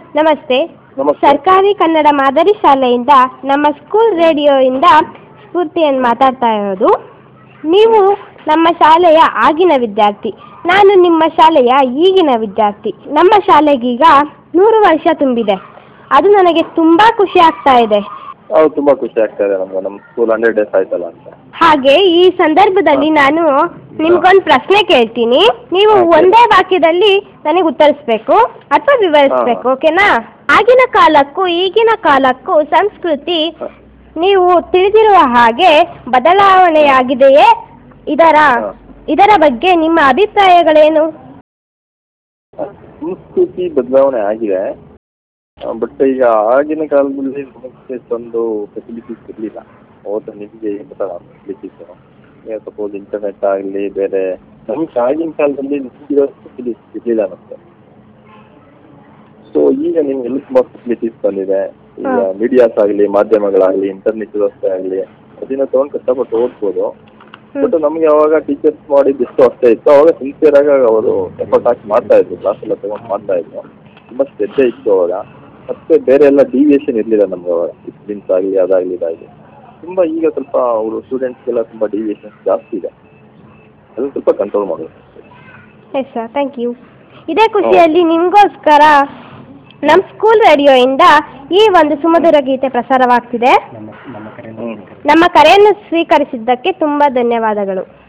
ನಮಸ್ತೆ ನಮಸ್ತೆ. ಸರ್ಕಾರಿ ಕನ್ನಡ ಮಾದರಿ ಶಾಲೆಯಿಂದ ನಮ್ಮ ಸ್ಕೂಲ್ ರೇಡಿಯೋಯಿಂದ ಸ್ಫೂರ್ತಿಯನ್ನು ಮಾತಾಡ್ತಾ ಇರೋದು ನೀವು ನಮ್ಮ ಶಾಲೆಯ ಆಗಿನ ವಿದ್ಯಾರ್ಥಿ ನಾನು ನಿಮ್ಮ ಶಾಲೆಯ ಈಗಿನ ವಿದ್ಯಾರ್ಥಿ ನಮ್ಮ ಶಾಲೆಗೀಗ ನೂರು ವರ್ಷ ತುಂಬಿದೆ ಅದು ನನಗೆ ತುಂಬ ಖುಷಿ ಆಗ್ತಾ ಇದೆ ಹೌದು ತುಂಬಾ ಖುಷಿ ಆಗ್ತಾ ಇದೆ ನಮ್ಗೆ ನಮ್ಮ ಸ್ಕೂಲ್ ಹಂಡ್ರೆಡ್ ಡೇಸ್ ಆಯ್ತಲ್ಲ ಅಂತ ಹಾಗೆ ಈ ಸಂದರ್ಭದಲ್ಲಿ ನಾನು ನಿಮ್ಗೊಂದು ಪ್ರಶ್ನೆ ಕೇಳ್ತೀನಿ ನೀವು ಹಾ, ಕೇಳಿ. ಒಂದೇ ವಾಕ್ಯದಲ್ಲಿ ನನಗೆ ಉತ್ತರಿಸ್ಬೇಕು ಅಥವಾ ವಿವರಿಸ್ಬೇಕು ಹಾ. ಓಕೆನಾ ಆಗಿನ ಕಾಲಕ್ಕೂ ಈಗಿನ ಕಾಲಕ್ಕೂ ಸಂಸ್ಕೃತಿ ನೀವು ತಿಳಿದಿರುವ ಹಾಗೆ ಬದಲಾವಣೆಯಾಗಿದೆಯೇ ಇದರ ಹಾ. ಇದರ ಬಗ್ಗೆ ನಿಮ್ಮ ಅಭಿಪ್ರಾಯಗಳೇನು ಸಂಸ್ಕೃತಿ ಬದಲಾವಣೆ ಆಗಿದೆ ಬಟ್ ಈಗ ಆಗಿನ ಕಾಲದಲ್ಲಿ ನಮಗೆ ಇಷ್ಟೊಂದು ಫೆಸಿಲಿಟೀಸ್ ಇರಲಿಲ್ಲ ಅವತ್ತು ನಿಮಗೆ ಗೊತ್ತಲ್ಲ ಫೆಸಿಲಿಟೀಸ್ ಈಗ ಸಪೋಸ್ ಇಂಟರ್ನೆಟ್ ಆಗಲಿ ಬೇರೆ ನಮ್ಗೆ ಆಗಿನ ಕಾಲದಲ್ಲಿ ನಿಮಗಿರೋ ಫೆಸಿಲಿಟೀಸ್ ಇರಲಿಲ್ಲ ನಮಗೆ ಸೊ ಈಗ ನಿಮ್ಗೆ ಎಲ್ಲ ತುಂಬಾ ಫೆಸಿಲಿಟೀಸ್ ಬಂದಿದೆ ಈಗ ಹಾ. ಮೀಡಿಯಾಸ್ ಆಗಲಿ ಮಾಧ್ಯಮಗಳಾಗಲಿ ಇಂಟರ್ನೆಟ್ ವ್ಯವಸ್ಥೆ ಆಗಲಿ ಅದನ್ನ ತೊಗೊಂಡು ಕಷ್ಟಪಟ್ಟು ಓದ್ಬೋದು ಹ್ಮ್. ಬಟ್ ನಮ್ಗೆ ಅವಾಗ ಟೀಚರ್ಸ್ ಮಾಡಿದ್ದು ಎಷ್ಟು ಅಷ್ಟೇ ಇತ್ತು ಅವಾಗ ಸಿನ್ಸಿಯರ್ ಆಗಿ ಅವರು ಎಫರ್ಟ್ ಹಾಕಿ ಮಾಡ್ತಾ ಇದ್ರು ಕ್ಲಾಸ್ ಎಲ್ಲ ತಗೊಂಡು ಮಾಡ್ತಾ ಇದ್ರು ತುಂಬಾ ಶ್ರದ್ಧೆ ಇತ್ತು ಅವಾಗ ಮತ್ತೆ ಬೇರೆ ಎಲ್ಲ ಡಿವಿಯೇಷನ್ ಇರಲಿಲ್ಲ ನಮ್ಗೆ ಅವಾಗ ಡಿಸಿಪ್ಲಿನ್ಸ್ ಆಗಲಿ ಅದಾಗಲಿ ಇದಾಗಲಿ ತುಂಬಾ ಈಗ ಸ್ವಲ್ಪ ಅವರು ಸ್ಟೂಡೆಂಟ್ಸ್ಗೆಲ್ಲ ತುಂಬಾ ಡಿವಿಯೇಷನ್ಸ್ ಜಾಸ್ತಿ ಇದೆ ಅದನ್ನ ಸ್ವಲ್ಪ ಕಂಟ್ರೋಲ್ ಮಾಡೋದು ಎಸ್ ಸರ್ ಥ್ಯಾಂಕ್ ಯು ಇದೇ ಖುಷಿಯಲ್ಲಿ ನಿಮಗೋಸ್ಕರ ನಮ್ಮ ಸ್ಕೂಲ್ ರೇಡಿಯೋಯಿಂದ ಈ ಒಂದು ಸುಮಧುರ ಗೀತೆ ಪ್ರಸಾರವಾಗ್ತಿದೆ ಹ್ಮ್ ನಮ್ಮ ಕರೆಯನ್ನು ಸ್ವೀಕರಿಸಿದ್ದಕ್ಕೆ ತುಂಬ ಧನ್ಯವಾದಗಳು